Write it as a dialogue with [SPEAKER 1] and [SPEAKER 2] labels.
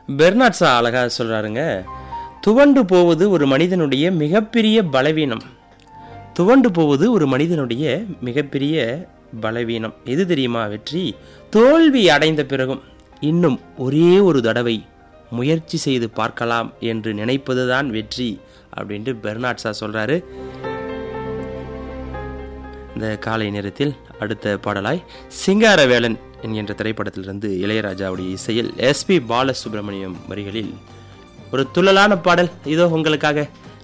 [SPEAKER 1] Bernard Shaw அழகா சொல்றாருங்க துவண்டு போவது ஒரு மனிதனுடைய மிகப்பெரிய பலவீனம் துவண்டு போவது ஒரு மனிதனுடைய மிகப்பெரிய பலவீனம் எது தெரியுமா வெற்றி தோல்வி அடைந்த பிறகும் இன்னும் ஒரே ஒரு தடவை முயற்சி செய்து பார்க்கலாம் என்று நினைப்பதுதான் வெற்றி அப்படின்ட்டு பெர்னாட்ஸா சொல்றாரு இந்த காலை நேரத்தில் அடுத்த பாடலாய் சிங்காரவேலன் என்கின்ற திரைப்படத்திலிருந்து இளையராஜாவுடைய இசையில் எஸ்பி பாலசுப்ரமணியம் வரிகளில் ஒரு துள்ளலான பாடல் இதோ உங்களுக்காக